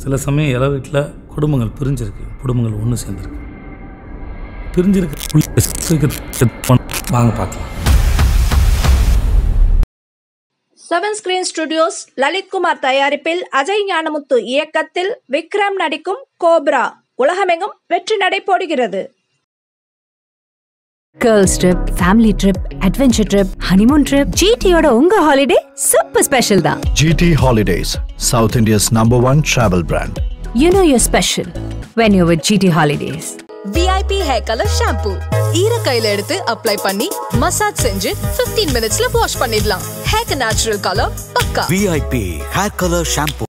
சில சமயம் இல வீட்டில் குடும்பங்கள் பிரிஞ்சிருக்கு குடும்பங்கள் ஒன்று சேர்ந்துருக்கு பிரிஞ்சிருக்கு வாங்க பார்க்கலாம் செவன் ஸ்கிரீன் ஸ்டுடியோஸ் லலித்குமார் தயாரிப்பில் அஜய் ஞானமுத்து இயக்கத்தில் விக்ரம் நடிக்கும் கோப்ரா உலகமெங்கும் வெற்றி நடை போடுகிறது girls trip family trip adventure trip honeymoon trip ஜிடியோட உங்க ஹாலிடே சூப்பர் ஸ்பெஷல் தான் GT Holidays, South India's number one travel brand. You know your special when you with GT holidays VIP hair colour shampoo ஈர கையில எடுத்து apply பண்ணி massage செஞ்சு 15 மினிட்ஸ்ல wash பண்ணிடலாம் ஹேர் நேச்சுரல் கலர் பக்கா VIP Hair Color Shampoo.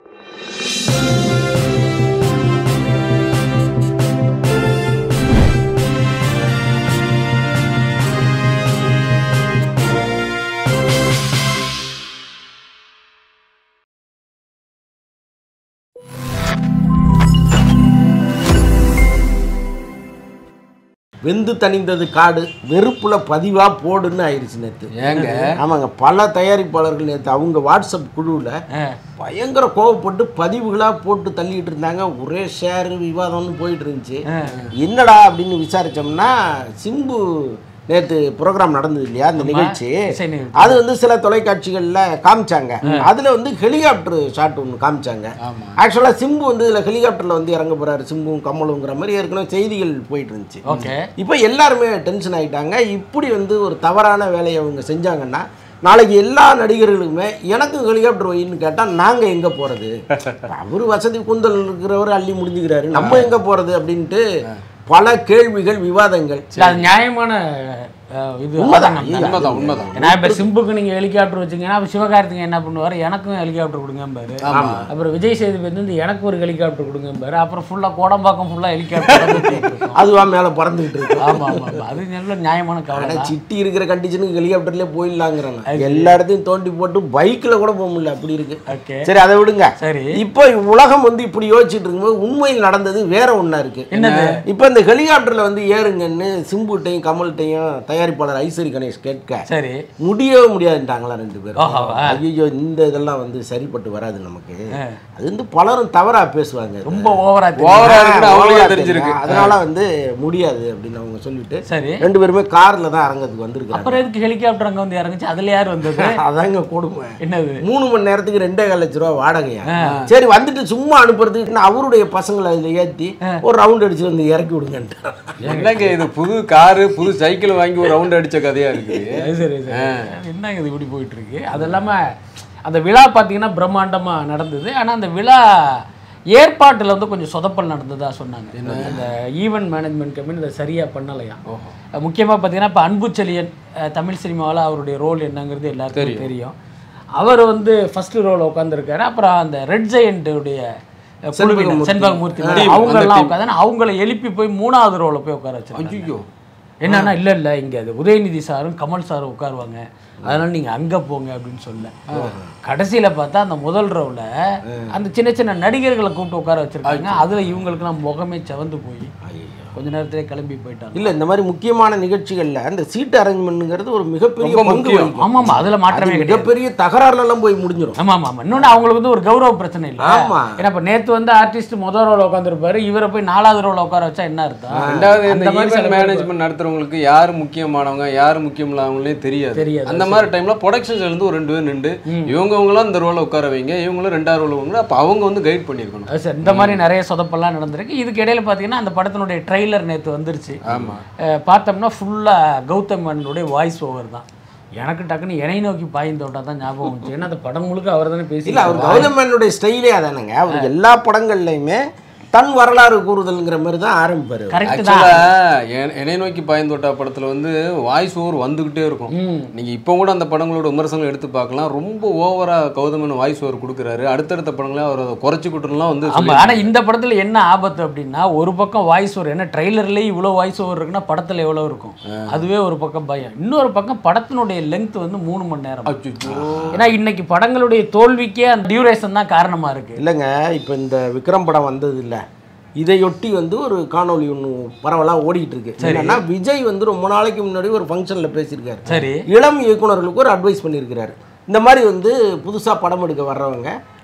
வெந்து தணிந்தது காடு வெறுப்புல பதிவா போடுன்னு ஆயிடுச்சு நேத்து ஏங்க ஆமாங்க பல தயாரிப்பாளர்கள் நேத்து அவங்க வாட்ஸ்அப் குழுவில் பயங்கர கோவப்பட்டு பதிவுகளாக போட்டு தள்ளிட்டு இருந்தாங்க ஒரே ஷேர் விவாதம்னு போயிட்டு இருந்துச்சு என்னடா அப்படின்னு விசாரிச்சோம்னா சிம்பு நேத்து ப்ரோக்ராம் நடந்தது இல்லையா அந்த நிகழ்ச்சி இசை நிகழ்ச்சி. அது வந்து சில தொலைக்காட்சிகள்ல காமிச்சாங்க அதுல வந்து ஹெலிகாப்டர் ஷாட் ஒன்று காமிச்சாங்க ஆக்சுவலா சிம்பு வந்து இதுல ஹெலிகாப்டர்ல வந்து இறங்க போறாரு சிம்புவும் கமலுங்கிற மாதிரி ஏற்கனவே செய்திகள் போயிட்டு இருந்துச்சு ஓகே இப்போ எல்லாருமே டென்ஷன் ஆகிட்டாங்க இப்படி வந்து ஒரு தவறான வேலையை அவங்க செஞ்சாங்கன்னா நாளைக்கு எல்லா நடிகர்களுக்குமே எனக்கும் ஹெலிகாப்டர் வைன்னு கேட்டால் நாங்கள் எங்கே போகிறது அவர் வசதி குந்தல் இருக்கிறவர் அள்ளி முடிஞ்சுக்கிறாரு நம்ம எங்கே போகிறது அப்படின்ட்டு பல கேள்விகள் விவாதங்கள் இல்ல, அது நியாயமான அஹ், இது உண்மைதான். ஆதங்கம் தானே. உண்மைதான், உண்மைதான் ஏன்னா இப்ப சிம்புக்கு நீங்க ஹெலிகாப்டர் வச்சீங்கன்னா அப்ப சிவகார்த்திகேயன் என்ன பண்ணுவாரு எனக்கும் ஹெலிகாப்டர் கொடுங்கம்பாரு அப்புறம் விஜய் சேதுபதி வந்து எனக்கு ஒரு ஹெலிகாப்டர் கொடுங்கம்பாரு அப்புறம் ஃபுல்லா கோடம்பாக்கம் ஃபுல்லா ஹெலிகாப்டர் அதுவா மேலே பறந்துக்கிட்டு இருக்கு ஆமா ஆமா ஆமா. அது நல்ல நியாயமான கவலை ஆனா தான். சிட்டி இருக்கிற கண்டிஷனுக்கு ஹெலிகாப்டர்லேயே போயிடலாங்கிறாங்க எல்லா இடத்தையும் தோண்டி போட்டு பைக்கில் கூட போக முடியல அப்படி இருக்கு ஓகே சரி அதை விடுங்க சரி இப்போ உலகம் வந்து இப்படி யோசிச்சுட்டு இருக்கும்போது உண்மையில் நடந்தது வேற ஒண்ணா இருக்கு என்னது? இப்போ இந்த ஹெலிகாப்டர்ல வந்து ஏறுங்கன்னு சிம்புட்டையும் கமல்கிட்டையும் தயாரிப்பாளர் ஐஸ்வரி கணேஷ் கேட்க சரி முடியவே முடியாதுட்டாங்களா ரெண்டு பேரும் ஓஹோவா. ஐயோ இந்த இதெல்லாம் வந்து சரிப்பட்டு வராது நமக்கு அது வந்து பலரும் தவறா பேசுவாங்க இது. ரொம்ப ஓவரா ஓவரா ஆ, இருக்குன்னு அவங்களுக்கே ஓவரா தெரிஞ்சிருக்கு தெரியும். அதனால வந்து முடியாது அப்படின்னு அவங்க சொல்லிட்டு சரி ரெண்டு பேருமே கார்ல தான் அரங்கத்துக்கு வந்திருக்காங்க அப்புறம் எதுக்கு ஹெலிகாப்டர் அங்க வந்து இறங்குச்சு அதுல யார் வந்தது அதாங்க கொடுமை என்னது மூணு மணி நேரத்துக்கு ரெண்டே கால் லட்ச ரூபா வாடகையா சரி வந்துட்டு சும்மா அனுப்புறதுக்கு இன்னும் அவருடைய பசங்களை அதில் ஏற்றி ஒரு ரவுண்ட் அடிச்சு வந்து இறக்கி விடுங்கன்ட்டு என்னங்க இது புது காரு புது சைக்கிள் வாங்கி ஒரு ரவுண்ட் அடிச்ச கதையா இருக்கு அது சரி சரி என்னங்க இது இப்படி போயிட்டு இருக்கு அது இல்லாம அந்த விழா பார்த்தீங்கன்னா பிரம்மாண்டமா நடந்தது ஆனா அந்த விழா ஏற்பாட்டுல வந்து கொஞ்சம் சொதப்பல் நடந்ததா சொன்னாங்க அந்த ஈவென்ட் மேனேஜ்மெண்ட் கம்பெனி இதை சரியா பண்ணலையா முக்கியமா பார்த்தீங்கன்னா இப்போ அன்புச்செழியன் அஹ், தமிழ் சினிமாவில் அவருடைய ரோல் என்னங்கிறது எல்லாருக்கும் தெரியும் அவர் வந்து ஃபர்ஸ்ட் ரோல் உட்காந்துருக்காரு அப்புறம் அந்த ரெட் ஜெயண்ட்டுடைய செண்பகமூர்த்தி. செண்பகமூர்த்தி Team, அவங்க அந்த எல்லாம் team. உட்காந்து அவங்கள எழுப்பி போய் மூணாவது ரோல போய் உட்கார வச்சிருக்காங்க ஐயோ என்னன்னா இல்ல இல்ல இங்க அது உதயநிதி சாரும் கமல் சாரும் உட்காருவாங்க அதனால நீங்க அங்க போங்க அப்படின்னு சொல்ல கடைசியில பார்த்தா அந்த முதல் ரோல அந்த சின்ன சின்ன நடிகர்களை கூப்பிட்டு உட்கார வச்சிருக்காங்க அதுல இவங்களுக்குலாம் முகமே செவந்து போய் கொஞ்ச நேரத்திலே கிளம்பி போயிட்டாங்க இல்ல இந்த மாதிரி முக்கியமான நிகழ்ச்சிகள்ல அந்த சீட் அரேஞ்ச்மெண்ட்ங்கிறது ஒரு மிகப்பெரிய ரொம்ப பங்கு முக்கியம். வகிக்கும். ஆமா ஆமா அதுல மாற்றமே அது கிடையாது மிகப்பெரிய தகராறுல எல்லாம் போய் முடிஞ்சிடும் ஆமா ஆமா ஆமா இன்னொன்னு அவங்களுக்கு வந்து ஒரு கௌரவ பிரச்சனை இல்ல ஆமா. ஏன்னா இப்ப நேத்து வந்து ஆர்டிஸ்ட் முதல் ரோல உட்காந்துருப்பாரு இவரை போய் நாலாவது ரோல உட்கார வச்சா என்ன அர்த்தம் ரெண்டாவது இந்த அந்த மாதிரி சில ஈவென்ட் பேர் மேனேஜ்மெண்ட் நடத்துறவங்களுக்கு யார் முக்கியமானவங்க யார் முக்கியம் இல்லாதவங்களே தெரியாது தெரியாது, அந்த மாதிரி டைம்ல ப்ரொடக்ஷன்ஸ்ல இருந்து ஒரு ரெண்டு பேர் நின்று இவங்கவங்களாம் இந்த ரோல உட்கார வைங்க இவங்களும் ரெண்டாவது ரோல உட்கார அப்ப அவங்க வந்து கைட் பண்ணியிருக்கணும் அது சரி, இந்த மாதிரி நிறைய சொதப்பெல்லாம் நடந்திருக்கு இதுக்கு இடையில பார்த்தீங்கன்னா அந்த படத்தினுடைய ட்ரெய்லர் நேற்று வந்துருச்சு ஆமா அஹ் பார்த்தோம்னா ஃபுல்லாக கௌதம் மேனனுடைய வாய்ஸ் ஓவர் தான் எனக்கு டக்குன்னு இணை நோக்கி பாய்ந்தோட்டா தான் ஞாபகம் வந்துச்சு ஏன்னா அந்த படம் முழுக்க அவர் தானே பேசி இல்ல அவர் கௌதமேனுடைய ஸ்டைலே அதானுங்க அவர் எல்லா படங்கள்லையுமே தன் வரலாறு கூறுதல்ங்கிற மாதிரி தான் ஆரம்பிப்பாரு கரெக்ட் தான் ஆக்சுவலா என்னை நோக்கி பாய்ந்தோட்டா படத்துல வந்து வாய்ஸ் ஓவர் வந்துகிட்டே இருக்கும் நீங்க இப்போ கூட அந்த படங்களோட விமர்சனங்கள் எடுத்து பார்க்கலாம் ரொம்ப ஓவரா கௌதமன் வாய்ஸ் ஓவர் கொடுக்குறாரு அடுத்தடுத்த படங்களே அவர் அதை குறைச்சிக்கிட்டுலாம் வந்து ஆமா சொல்லி- ஆனா இந்த படத்துல என்ன ஆபத்து அப்படின்னா ஒரு பக்கம் வாய்ஸ் ஓவர் ஏன்னா ட்ரெய்லர்லேயே இவ்வளோ வாய்ஸ் ஓவர் இருக்குன்னா படத்துல எவ்வளோ இருக்கும் அதுவே ஒரு பக்கம் பயம் இன்னொரு பக்கம் படத்தினுடைய லெங்த் வந்து மூணு மணி நேரம் அச்சச்சோ. ஏன்னா இன்னைக்கு படங்களுடைய தோல்விக்கே அந்த டியூரேஷன் தான் காரணமா இருக்கு இல்லைங்க இப்போ இந்த விக்ரம் படம் வந்தது இல்ல இதையொட்டி வந்து ஒரு காணொளி ஒன்று பரவலாக ஓடிட்டு இருக்கு என்னன்னா விஜய் வந்து ரொம்ப நாளைக்கு முன்னாடி ஒரு ஃபங்க்ஷனில் பேசியிருக்காரு சரி இளம் இயக்குனர்களுக்கு ஒரு அட்வைஸ் பண்ணியிருக்கிறாரு இந்த மாதிரி வந்து புதுசாக படம் எடுக்க வர்றவங்க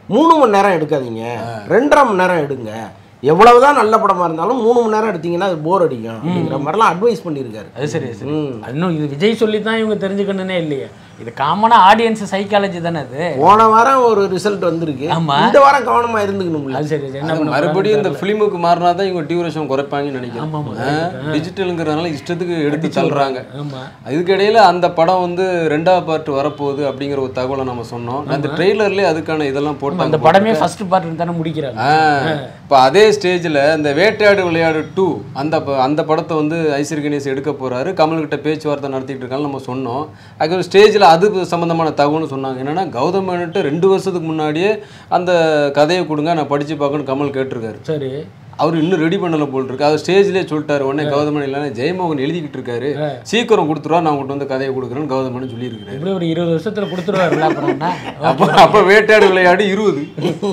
மூணு மணி நேரம் எடுக்காதீங்க ரெண்டரை மணி நேரம் எடுங்க எவ்வளவுதான் நல்ல படமா இருந்தாலும் மூணு மணி நேரம் எடுத்தீங்கன்னா அது போர் அடிக்கும் அப்படிங்கிற மாதிரிலாம் அட்வைஸ் பண்ணியிருக்காரு அது சரி அது சரி இன்னும் இது விஜய் சொல்லி தான் இவங்க தெரிஞ்சுக்கணுன்னே இல்லையே இது காமனாக ஆடியன்ஸ் சைக்காலஜி தானே அது போன வாரம் ஒரு ரிசல்ட் வந்திருக்கு ஆமா. இந்த வாரம் கவனமா இருந்துக்கணும்ல அது சரி அது என்ன அது பண்ண மறுபடியும் இந்த ஃபிலிமுக்கு மாறினா தான் இவங்க டியூரேஷன் குறைப்பாங்கன்னு ஆமா, ஆமா. நினைக்கிறேன் டிஜிட்டலுங்கிறதுனால இஷ்டத்துக்கு எடுத்து தள்ளுறாங்க ஆமா இதுக்கு இடையில அந்த படம் வந்து ரெண்டாவது பார்ட் வரப்போகுது அப்படிங்கிற ஒரு தகவலை நம்ம சொன்னோம் அந்த ட்ரெய்லர்லேயே அதுக்கான இதெல்லாம் போட்டு அந்த படமே ஃபர்ஸ்ட் பார்ட் தானே முடிக்கிறாங்க இப்போ அதே ஸ்டேஜில் இந்த வேட்டையாடு விளையாடு டூ அந்த ப- அந்த படத்தை வந்து ஐஸ்வரி கணேஷ் எடுக்க போறாரு கமல்கிட்ட பேச்சுவார்த்தை நடத்திட்டு இருக்காங்க நம்ம சொன்னோம் அது ஒரு ஸ்டேஜில் அது சம்மந்தமான தகவல்னு சொன்னாங்க என்னன்னா கௌதம் மேனன்ட்டு ரெண்டு வருஷத்துக்கு முன்னாடியே அந்த கதையை கொடுங்க நான் படிச்சு பார்க்கணும்னு கமல் கேட்டிருக்காரு சரி அவர் இன்னும் ரெடி பண்ணல போல் இருக்கு அவர் ஸ்டேஜ்லேயே சொல்லிட்டாரு உடனே கௌதமன் இல்லைன்னா ஜெயமோகன் எழுதிக்கிட்டு இருக்காரு சீக்கிரம் கொடுத்துருவா நான் உங்கள்கிட்ட வந்து கதையை கொடுக்குறேன்னு கௌதமன் சொல்லியிருக்காரு இப்படி ஒரு இருபது வருஷத்துல கொடுத்துருவாருல அப்புறம்னா அப்போ அப்போ வேட்டையாடு விளையாடு இருபது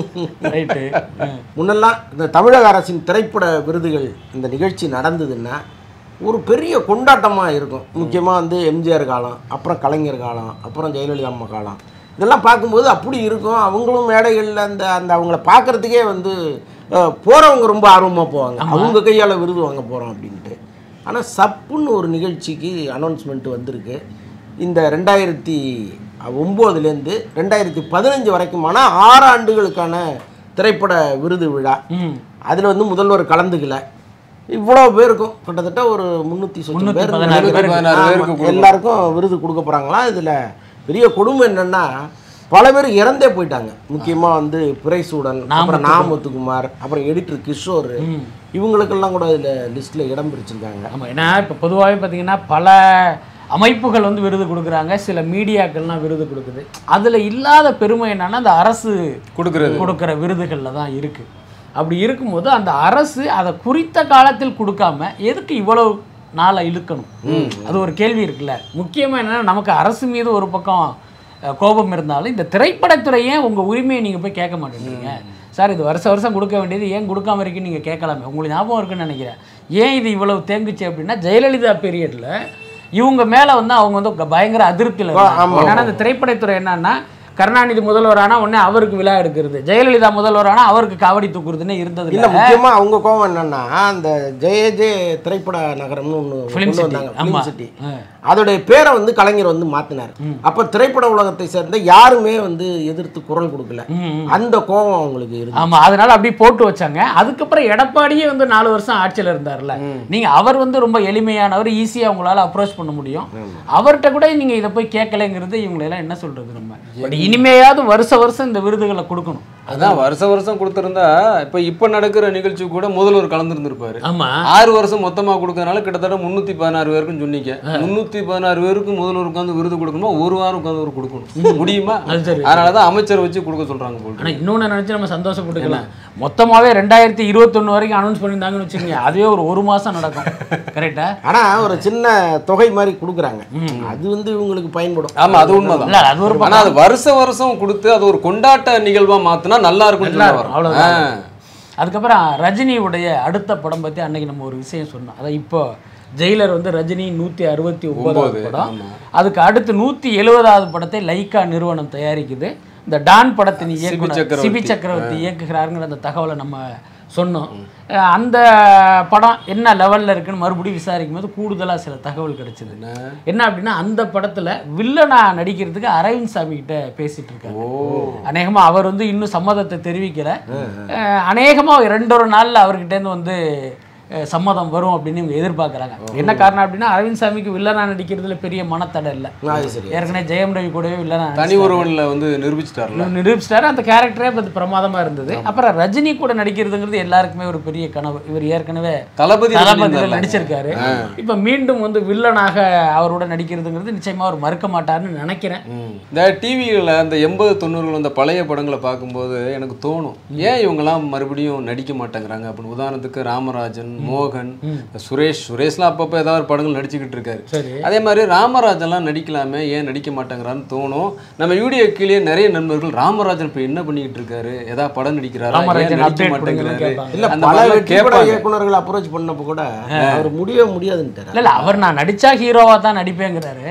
ரைட்டு முன்னெல்லாம் இந்த தமிழக அரசின் திரைப்பட விருதுகள் இந்த நிகழ்ச்சி நடந்ததுன்னா ஒரு பெரிய கொண்டாட்டமாக இருக்கும் முக்கியமாக வந்து எம்ஜிஆர் காலம் அப்புறம் கலைஞர் காலம் அப்புறம் ஜெயலலிதா அம்மா காலம் இதெல்லாம் பார்க்கும்போது அப்படி இருக்கும் அவங்களும் மேடைகளில் அந்த அந்த அவங்கள பார்க்குறதுக்கே வந்து போகிறவங்க ரொம்ப ஆர்வமாக போவாங்க அவங்க கையால் விருது வாங்க போகிறோம் அப்படின்ட்டு ஆனால் சப்புன்னு ஒரு நிகழ்ச்சிக்கு அனௌன்ஸ்மெண்ட் வந்திருக்கு இந்த ரெண்டாயிரத்தி ஒம்போதுலேருந்து ரெண்டாயிரத்தி பதினஞ்சு வரைக்குமான ஆறு ஆண்டுகளுக்கான திரைப்பட விருது விழா அதில் வந்து முதல்வர் கலந்துக்கல இவ்வளோ பேருக்கும் கிட்டத்தட்ட ஒரு முந்நூற்றி சொச்சம் பேர் பதினாறு பேருக்கு. பதினாறு பேருக்கு ஆமா, கொடுக்கணும். எல்லாருக்கும் விருது கொடுக்க போகிறாங்களாம் இதில் பெரிய கொடுமை என்னன்னா பல பேர் இறந்தே போயிட்டாங்க முக்கியமாக வந்து பிறைசூடன் அப்புறம் நாமத்துக்குமார் அப்புறம் எடிட்டர் கிஷோர் இவங்களுக்கெல்லாம் கூட இதில் லிஸ்ட்டில் இடம் பிடிச்சிருக்காங்க ஆமா ஏன்னா இப்போ பொதுவாகவே பார்த்தீங்கன்னா பல அமைப்புகள் வந்து விருது கொடுக்குறாங்க சில மீடியாக்கள்லாம் விருது கொடுக்குது அதுல இல்லாத பெருமை என்னன்னா அந்த அரசு கொடுக்கறது. கொடுக்குற விருதுகளில் தான் இருக்கு அப்படி இருக்கும்போது அந்த அரசு அதை குறித்த காலத்தில் கொடுக்காம எதுக்கு இவ்வளவு நாளை இழுக்கணும் அது ஒரு கேள்வி இருக்குல்ல முக்கியமாக என்னன்னா நமக்கு அரசு மீது ஒரு பக்கம் அஹ், கோபம் இருந்தாலும் இந்த திரைப்படத்துறையே உங்க உரிமையை நீங்க போய் கேட்க மாட்டேங்கிறீங்க சார் இது வருஷம் வருஷம் கொடுக்க வேண்டியது ஏன் கொடுக்காம இருக்குன்னு நீங்கள் கேட்கலாமே உங்களுக்கு ஞாபகம் இருக்குன்னு நினைக்கிறேன் ஏன் இது இவ்வளவு தேங்குச்சு அப்படின்னா ஜெயலலிதா பீரியடில் இவங்க மேலே வந்து அவங்க வந்து பயங்கர அதிருப்தியில் ஆமா. ஏன்னா அந்த திரைப்படத்துறை என்னன்னா கருணாநிதி முதல்வரானா உடனே அவருக்கு விழா எடுக்கிறது ஜெயலலிதா முதல்வரானா அவருக்கு காவடி தூக்குறதுன்னு இருந்தது இல்ல முக்கியமா அவங்க கோவம் என்னன்னா அந்த ஜெய ஜெய திரைப்பட நகரம்னு ஒண்ணு Film கொண்டு City. வந்தாங்க ஆமா. ஃபிலிம் சிட்டி அதோடைய பேரை வந்து கலைஞர் வந்து மாத்தினார் அப்ப திரைப்பட உலகத்தை சேர்ந்த யாருமே வந்து எதிர்த்து குரல் கொடுக்கல அந்த கோவம் அவங்களுக்கு இருக்கு ஆமா அதனால அப்படி போட்டு வச்சாங்க அதுக்கப்புறம் எடப்பாடியே வந்து நாலு வருஷம் ஆட்சியில் இருந்தார்ல நீங்க அவர் வந்து ரொம்ப எளிமையானவர் ஈஸியா உங்களால அப்ரோச் பண்ண முடியும் அவர்கிட்ட கூட நீங்க இதை போய் கேட்கலைங்கிறது இவங்களெல்லாம் என்ன சொல்றது நம்ம பட் இனிமேயாவது வருஷ வருஷம் இந்த விருதுகளை கொடுக்கணும் அதான் வருஷ வருஷம் கொடுத்திருந்தா இப்போ இப்போ நடக்கிற நிகழ்ச்சி கூட முதல்வர் கலந்துருந்துருப்பாரு ஆமா ஆறு வருஷம் மொத்தமா கொடுக்கறதுனால கிட்டத்தட்ட முந்நூற்றி பதினாறு பேருக்குன்னு சொன்னீங்க முந்நூற்றி பதினாறு பேருக்கு முதல்வர் உட்காந்து விருது கொடுக்கணுமா ஒரு வாரம் உட்காந்து ஒரு கொடுக்கணும் முடியுமா அது சரி. அதனால தான் அமைச்சர் வச்சு கொடுக்க சொல்றாங்க போல் ஆனா இன்னொன்னு நினைச்சு நம்ம சந்தோஷப்பட்டுக்கலாம் மொத்தமாவே ரெண்டாயிரத்தி இருபத்தொன்னு வரைக்கும் அனௌன்ஸ் பண்ணியிருந்தாங்கன்னு வச்சுக்கோங்க அதுவே ஒரு ஒரு மாசம் நடக்கும் கரெக்டா ஆனா ஒரு சின்ன தொகை மாதிரி கொடுக்குறாங்க அது வந்து இவங்களுக்கு பயன்படும் ஆமா அது உண்மைதான் இல்ல அது ஒரு ஆனா அது வருஷ வருஷம் கொடுத்து அது ஒரு கொண்டாட்ட நிகழ்வா மாத்தினா நல்லா இருக்கும்னு நல்லா சொல்ல இருக்கும், வரேன். அவ்வளவுதான். ஆ. அதுக்கப்புறம் ரஜினியுடைய அடுத்த படம் பத்தி அன்னைக்கு நம்ம ஒரு விஷயம் சொன்னோம் அதான் இப்போ ஜெயிலர் வந்து ரஜினி நூற்றி அறுபத்தி ஒன்பதாவது படம் அதுக்கு அடுத்து நூற்றி எழுபதாவது படத்தை லைக்கா நிறுவனம் தயாரிக்குது இந்த டான் படத்தின் இயக்குனர் சக்கரவர்த்தி. சிபி சக்கரவர்த்தி இயக்குகிறாருங்கிற அந்த தகவலை நம்ம சொன்னோம் அஹ் அந்த படம் என்ன லெவலில் இருக்குன்னு மறுபடியும் விசாரிக்கும் போது கூடுதலாக சில தகவல் கிடைச்சது என்ன அப்படின்னா அந்த படத்தில் வில்லனா நடிக்கிறதுக்கு அரவிந்த் சாமி கிட்ட பேசிட்டு இருக்காரு அநேகமா அவர் வந்து இன்னும் சம்மதத்தை தெரிவிக்கல அஹ் அநேகமா ஒரு ரெண்டு ஒரு நாள்ல அவர்கிட்ட இருந்து வந்து அஹ், சம்மதம் வரும் அப்படின்னு இவங்க எதிர்பார்க்கறாங்க என்ன காரணம் அப்படின்னா அரவிந்த் சாமிக்கு வில்லனா நடிக்கிறதுல பெரிய மனத்தடை இல்லை அது சரி ஏற்கனவே ஜெயம் ரவி கூடவே வில்லனா தனி ஒருவன்ல வந்து நிரூபிச்சிட்டார்ல நிரூபிச்சிட்டாரு அந்த கேரக்டரே அது பிரமாதமா இருந்தது அப்புறம் ரஜினி கூட நடிக்கிறதுங்கிறது எல்லாருக்குமே ஒரு பெரிய கனவு இவர் ஏற்கனவே தளபதி தளபதியில் நடிச்சிருந்தார்ல. நடிச்சிருக்காரு இப்ப மீண்டும் வந்து வில்லனாக அவரோட நடிக்கிறதுங்கிறது நிச்சயமா அவர் மறுக்க மாட்டாருன்னு நினைக்கிறேன் இந்த டிவியில் அந்த எண்பது தொண்ணூறுகள் அந்த பழைய படங்களை பார்க்கும்போது எனக்கு தோணும் ஏன் இவங்கெல்லாம் மறுபடியும் நடிக்க மாட்டேங்கிறாங்க அப்படின்னு உதாரணத்துக்கு ராமராஜன் மோகன் சுரேஷ் சுரேஷ்லாம் அப்பப்போ ஏதாவது ஒரு படங்கள் நடிச்சுக்கிட்டு இருக்காரு சரி அதே மாதிரி ராமராஜன்லாம் நடிக்கலாமே ஏன் நடிக்க மாட்டேங்கிறான்னு தோணும் நம்ம வீடியோ கீழே நிறைய நண்பர்கள் ராமராஜன் இப்போ என்ன பண்ணிக்கிட்டு இருக்காரு ஏதாவது படம் நடிக்கிறாரா ஏன் ராமராஜன் நடிக்க update மாட்டேங்கிறாரு கொடுங்கன்னு இல்ல அந்த பல மாதிரிலாம் வெற்றி பட கேட்பாங்க இயக்குனர்கள் அப்ரோச் பண்ணப்ப கூட அவர் முடியவே முடியாதுன்ட்டார் இல்ல இல்ல அவர் நான் நடிச்சா ஹீரோவா தான் நடிப்பேங்கிறாரு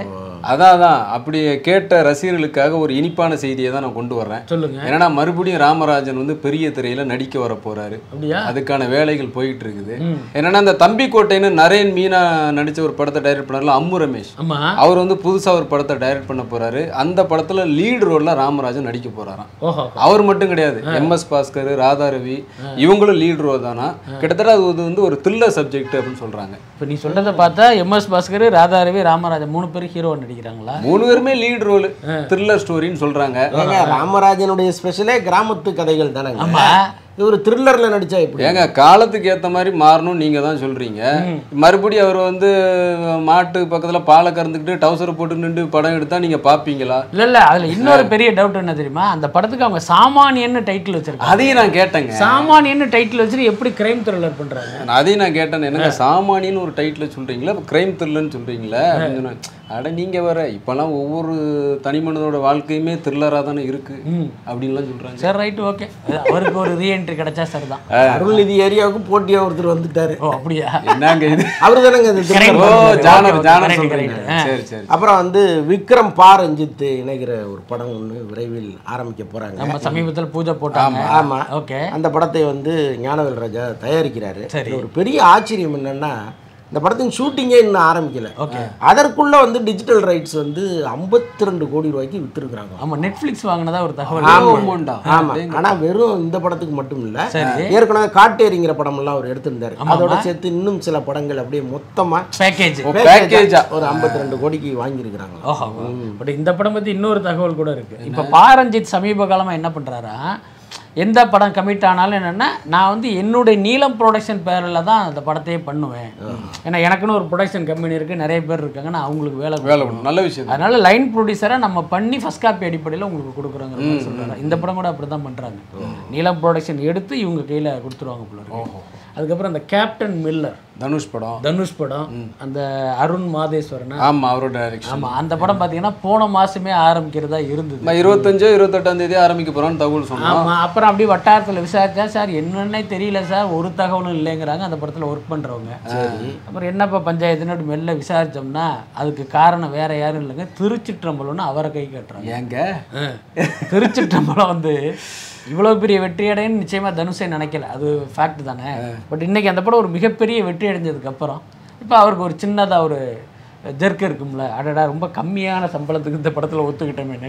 அதான் அதான் அப்படி கேட்ட ரசிகர்களுக்காக ஒரு இனிப்பான செய்தியை தான் நான் கொண்டு வர்றேன் சொல்லுங்க என்னன்னா மறுபடியும் ராமராஜன் வந்து பெரிய திரையில நடிக்க வர போறாரு அப்படியா அதுக்கான வேலைகள் போயிட்டு இருக்குது என்னன்னா அந்த தம்பி கோட்டைன்னு நரேன் மீனா நடிச்ச ஒரு படத்தை டைரக்ட் பண்ணார்ல அம்மு ரமேஷ் ஆமா அவர் வந்து புதுசா ஒரு படத்தை டைரக்ட் பண்ண போறாரு அந்த படத்துல லீடு ரோல்ல ராமராஜன் நடிக்க போறாராம் ஓஹோ அவர் மட்டும் கிடையாது எம் எஸ் பாஸ்கர் ராதா ரவி இவங்களும் லீட் ரோல் தானா கிட்டத்தட்ட அது வந்து ஒரு த்ரில்லர் சப்ஜெக்ட் அப்படின்னு சொல்றாங்க இப்போ நீ சொல்றதை பார்த்தா எம்எஸ் பாஸ்கர் ராதாரவி ராமராஜன் மூணு பேரும் ஹீரோ நடிக்கிறாங்களா மூணு பேருமே லீட் ரோல் த்ரில்லர் ஸ்டோரின்னு சொல்றாங்க ஏங்க ராமராஜனுடைய ஸ்பெஷலே கிராமத்து கதைகள் தானேங்க ஆமா இவர் த்ரில்லர்ல நடிச்சா எப்படி ஏங்க காலத்துக்கு ஏத்த மாதிரி மாறணும் நீங்க தான் சொல்றீங்க மறுபடியும் அவர் வந்து மாட்டு பக்கத்துல பாலை கறந்துக்கிட்டு டவுசரை போட்டு நின்று படம் எடுத்தா நீங்க பாப்பீங்களா இல்ல இல்ல அதுல இன்னொரு பெரிய டவுட் என்ன தெரியுமா அந்த படத்துக்கு அவங்க சாமானியன்னு டைட்டில் வச்சிருக்காங்க அதையும் நான் கேட்டேங்க சாமானியன்னு டைட்டில் வச்சுட்டு எப்படி கிரைம் த்ரில்லர் பண்றாங்க நான் அதையும் நான் கேட்டேன் என்னங்க சாமானியன்னு ஒரு டைட்டில் சொல்றீங்களா கிரைம் த்ரில்லர்னு சொல்றீங்களா அப்படின்னு சொன்னேன். அட நீங்க வேற இப்பெல்லாம் ஒவ்வொரு தனி மனிதனோட வாழ்க்கையுமே த்ரில்லரா தானே இருக்கு அப்படின்லாம் சொல்றாங்க சரி ரைட் ஓகே அவருக்கு ஒரு ரீஎன்ட்ரி கிடைச்சா சரிதான் அருள்நிதி ஏரியாவுக்கு போட்டியா ஒருத்தர் வந்துட்டாரு ஓ அப்படியா என்னங்க இது அவரு தானங்க இது Correct. Oh thriller. Genre Okay, genre correct, சொல்றீங்க correct. சரி சரி அப்புறம் வந்து விக்ரம் பா ரஞ்சித் இணைகிற ஒரு படம் ஒன்று விரைவில் ஆரம்பிக்க போறாங்க நம்ம சமீபத்தில் பூஜை போட்டாங்க ஆமா ஓகே அந்த படத்தை வந்து ஞானவேல் ராஜா தயாரிக்கிறாரு சரி. இதுல ஒரு பெரிய ஆச்சரியம் என்னன்னா இந்த படத்தின் ஷூட்டிங்கே இன்னும் ஆரம்பிக்கல ஓகே அதற்குள்ள வந்து டிஜிட்டல் ரைட்ஸ் வந்து 52 ரெண்டு கோடி ரூபாய்க்கு வித்துருக்காங்க ஆமா நெட்ஃப்ளிக்ஸ் வாங்கினதா ஒரு தகவல் ஆமாண்டா. ஆமா ஆனா வெறும் இந்த படத்துக்கு மட்டும் இல்ல சரி. ஏற்கனவே காட்டேரிங்கிற படம் எல்லாம் அவர் எடுத்திருந்தாரு ஆமாமா. அதோட சேர்த்து இன்னும் சில படங்கள் அப்படியே மொத்தமா பேக்கேஜ் ஓ, பேக்கேஜா ஒரு 52 ரெண்டு கோடிக்கு வாங்கியிருக்கிறாங்க ஓஹோ பட் இந்த படம் பத்தி இன்னொரு தகவல் கூட இருக்கு இப்போ பாரஞ்சித் சமீப காலமா என்ன பண்றாரா எந்த படம் கமிட் ஆனாலும் என்னன்னா நான் வந்து என்னுடைய நீலம் ப்ரொடக்ஷன் பேரில் தான் அந்த படத்தையே பண்ணுவேன் ஏன்னா எனக்குன்னு ஒரு ப்ரொடக்ஷன் கம்பெனி இருக்கு நிறைய பேர் இருக்காங்க நான் அவங்களுக்கு வேலை வேலை பண்ணும் நல்ல விஷயம் தான். அதனால லைன் ப்ரொடியூசரை நம்ம பண்ணி ஃபர்ஸ்ட் காப்பி அடிப்படையில் உங்களுக்கு கொடுக்குறோங்கிற மாதிரி சொல்றாங்க இந்த படம் கூட அப்படி தான் பண்றாங்க நீலம் ப்ரொடக்ஷன் எடுத்து இவங்க கையில கொடுத்துருவாங்க போல இருக்கு அதுக்கப்புறம் அந்த கேப்டன் மில்லர் தனுஷ் படம் தனுஷ் படம் அந்த அருண் மாதேஸ்வரனா ஆமா அவரோட டைரக்ஷன் ஆமா அந்த படம் பாத்தீங்கன்னா போன மாசமே ஆரம்பிக்கிறதா இருந்தது இருபத்தஞ்சோ இருபத்தெட்டாம் தேதி ஆரம்பிக்க போறோம்னு தகவல் சொன்னோம் ஆமா அப்புறம் அப்படியே வட்டாரத்துல விசாரிச்சா சார் என்னன்னே தெரியல சார் ஒரு தகவலும் இல்லைங்கிறாங்க அந்த படத்துல ஒர்க் பண்றவங்க அப்புறம் என்னப்பா பஞ்சாயத்துன்னு அப்படி மெல்ல விசாரிச்சோம்னா அதுக்கு காரணம் வேற யாரும் இல்லைங்க திருச்சிற்றம்பலம்னு அவரை கை கட்டுறாங்க ஏங்க திருச்சிற்றம்பலம் வந்து இவ்வளவு பெரிய வெற்றி அடைன்னு நிச்சயமா தனுஷே நினைக்கல அது ஃபேக்ட் தானே பட் இன்னைக்கு அந்த படம் ஒரு மிகப்பெரிய வெற்றி அடைஞ்சதுக்கு அப்புறம் இப்போ அவருக்கு ஒரு சின்னதா ஒரு ஜெர்க் இருக்கும்ல அடடா ரொம்ப கம்மியான சம்பளத்துக்கு இந்த படத்துல ஒத்துக்கிட்டோமே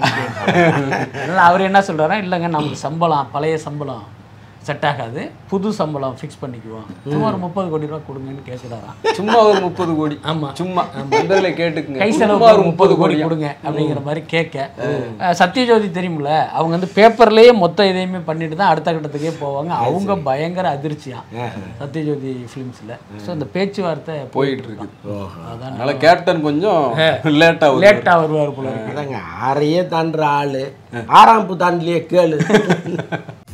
அதனால அவர் என்ன சொல்றாரா இல்லைங்க நமக்கு சம்பளம் பழைய சம்பளம் செட் ஆகாது புது சம்பளம் ஃபிக்ஸ் பண்ணிக்குவோம் சும்மா ஒரு முப்பது கோடி ரூபா கொடுங்கன்னு கேட்குறாராம் சும்மா ஒரு முப்பது கோடி ஆமா. சும்மா நண்பர்களை கேட்டுக்குங்க கை சும்மா செலவு ஒரு முப்பது கோடி கொடுங்க அப்படிங்கிற மாதிரி கேட்க அஹ், சத்யஜோதி தெரியும்ல அவங்க வந்து பேப்பர்லயே மொத்த இதையுமே பண்ணிட்டு தான் அடுத்த கட்டத்துக்கே போவாங்க அவங்க பயங்கர அதிர்ச்சியா சத்யஜோதி ஃபிலிம்ஸ்ல ஸோ இந்த பேச்சுவார்த்தை போயிட்டு இருக்கு அதான் அதனால கேப்டன் கொஞ்சம் லேட்டா லேட்டா வருவார் போல இருக்கு அதாங்க ஆறையே தாண்டுற ஆளு ஆறாம்பு தாண்டிலேயே கேளு